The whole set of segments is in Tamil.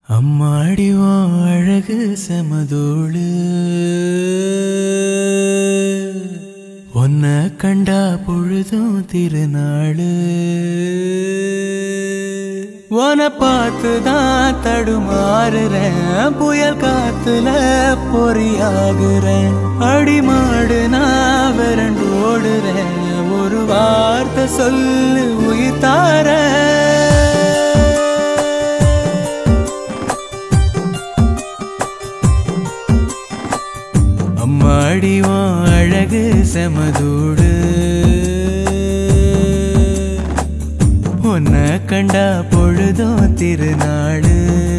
அம்மாடி உன் அழகு செமதோளு உன்னை கண்டா பொழுதும் திருநாளு உன பார்த்துதான் தடுமாறுறேன் புயல் காத்துல பொறியாகுறேன் அடிமாடு நான் விரண்டு ஓடுறேன் ஒரு வார்த்தை சொல்லு உயிர் தாரேன் அம்மாடி உன் அழகு செமதூடு உன்னை கண்டா பொழுதும் திருநாளு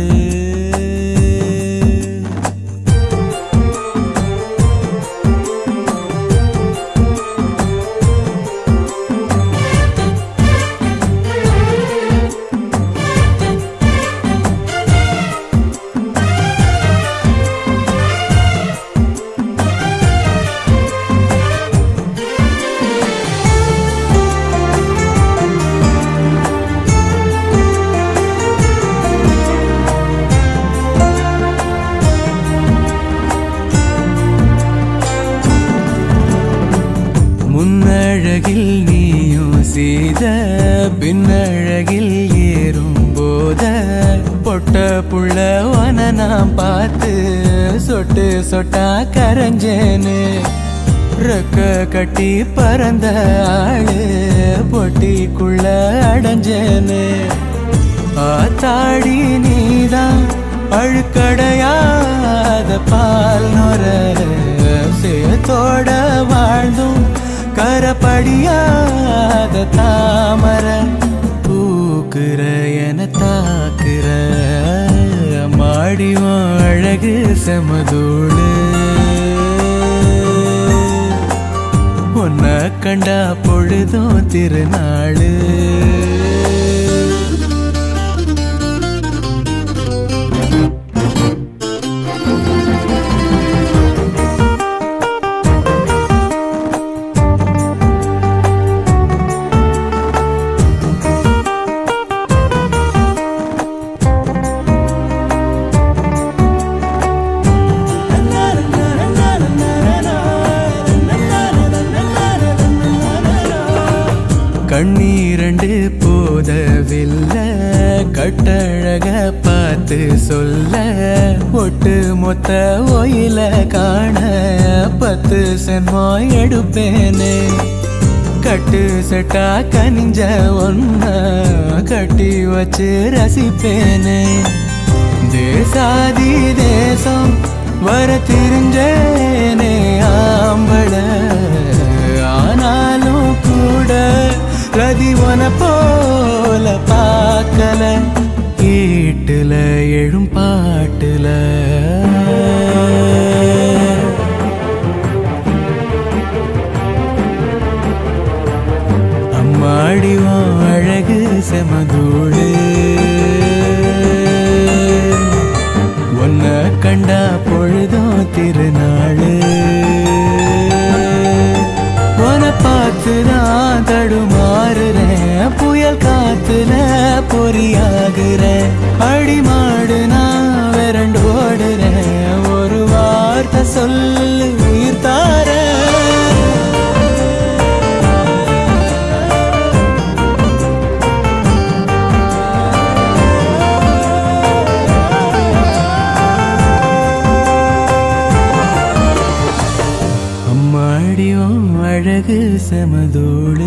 முன்னழகில் நீயும் செய்த பின்னழகில் ஏறும் போத பொட்ட புள்ள வன நான் பார்த்து சொட்டு சொட்டா கரைஞ்சேன்னு ரெக்க கட்டி பறந்த ஆளு பொட்டிக்குள்ள அடைஞ்சேன்னு ஆத்தாடி நீதான் அழுக்கடையாத பால் நொர சேத்தோட வாழ்ந்தும் கரப்படியாத தாமர பூக்குற என தாக்குற மாடியும் அழகு செமதூளு உன்னை கண்டா பொழுதும் திருநாளு கண்ணீரண்டு போதவில்லை கட்டழக பார்த்து சொல்ல ஒட்டு மொத்த ஒயில காண பத்து சென்மோ எடுப்பேனே கட்டு செட்டா கனிஞ்ச ஒன்ன கட்டி வச்சு ரசிப்பேனே தேசாதி தேசம் வர தெரிஞ்சேனே ஆம்பள ஆனாலும் கூட ரதிவன போல பார்க்கல கேட்டுல எழும் பாட்டுல அம்மாடி உன் அழகு செமதூடு உன்னை கண்டா பொழுதும் திருநாளு உன பார்த்துதான் தடுமாறுறேன் புயல் காத்துல பொறியாகுறேன் அடிமாடு நான் விரண்டு ஓடுறேன் ஒரு வார்த்தை சொல்லு உயிர் தாரேன் அம்மாடியும் அழகு செமதோடு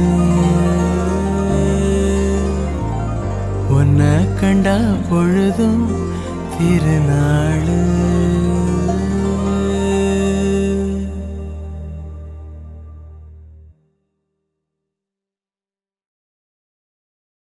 உன்னை கண்டா பொழுதும் திருநாளு